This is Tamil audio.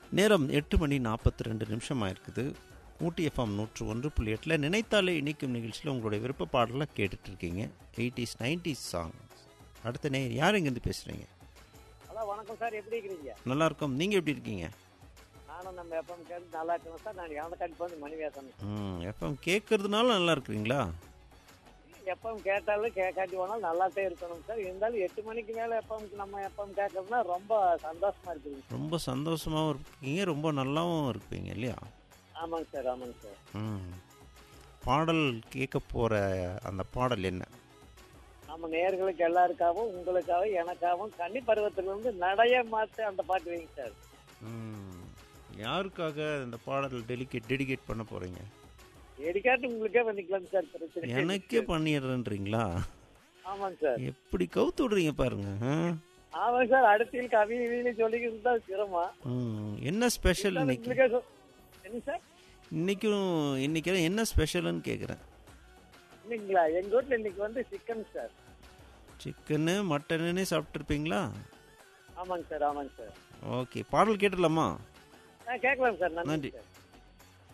நேரம் எட்டு மணி நாற்பத்தி ரெண்டு நிமிஷம் ஆயிருக்குது ஊட்டி எஃப்எம் நூற்று ஒன்று புள்ளி எட்டில் நினைத்தாலே இணைக்கும் நிகழ்ச்சியில் உங்களுடைய விருப்ப பாடலை கேட்டுட்டு இருக்கீங்க எயிட்டிஸ் நைன்டிஸ் சாங் அடுத்த நேர் யார் இங்கேருந்து பேசுகிறீங்க ஹலோ வணக்கம் சார் எப்படி இருக்கிறீங்க நல்லா இருக்கோம் நீங்கள் எப்படி இருக்கீங்க நானும் நம்ம எப்பம் கேட்டு நல்லா இருக்கணும் சார் நான் எந்த கண்டிப்பாக வந்து மணி பேசணும் ம் எஃப்எம் கேட்கறதுனால நல்லா இருக்கிறீங்களா எப்பவும் கேட்டாலும் கேட்காட்டி போனாலும் நல்லாத்தே இருக்கணும் சார் இருந்தாலும் எட்டு மணிக்கு மேலே எப்பவும் நம்ம எப்பவும் கேட்கறதுனா ரொம்ப சந்தோஷமா இருக்குதுங்க ரொம்ப சந்தோஷமாகவும் இருக்கீங்க ரொம்ப நல்லாவும் இருப்பீங்க இல்லையா ஆமாங்க சார் ஆமாங்க சார் ம் பாடல் கேட்க போகிற அந்த பாடல் என்ன நம்ம நேர்களுக்கு எல்லாருக்காகவும் உங்களுக்காகவும் எனக்காகவும் கன்னி பருவத்திலிருந்து நடைய மாத்து அந்த பாட்டு வைங்க சார் ம் யாருக்காக இந்த பாடல் டெலிகேட் டெடிகேட் பண்ண போகிறீங்க எடிக்காட்டு உங்களுக்கே பண்ணிக்கலாம் சார் பிரச்சனை எனக்கே பண்ணிடுறேன்றீங்களா ஆமாங்க சார் எப்படி கவுத்து விடுறீங்க பாருங்க ஆ? ஆமாங்க சார் அடுத்த கவி வீலி சொல்லிக்கிட்டு தான் சிரமம் ம் என்ன ஸ்பெஷல் இன்னைக்கு உங்களுக்கே சொ- என்ன சார் இன்னைக்கும் இன்னைக்கு என்ன ஸ்பெஷல்னு கேட்குறேன் இன்னைங்களா எங்க வீட்டுல இன்னைக்கு வந்து சிக்கன் சார் சிக்கனு மட்டனுன்னே சாப்பிட்ருப்பீங்களா ஆமாங்க சார் ஆமாங்க சார் ஓகே பாடல் கேட்டுடலாமா ஆ கேட்கலாம் சார் நன்றி நன்றி சார்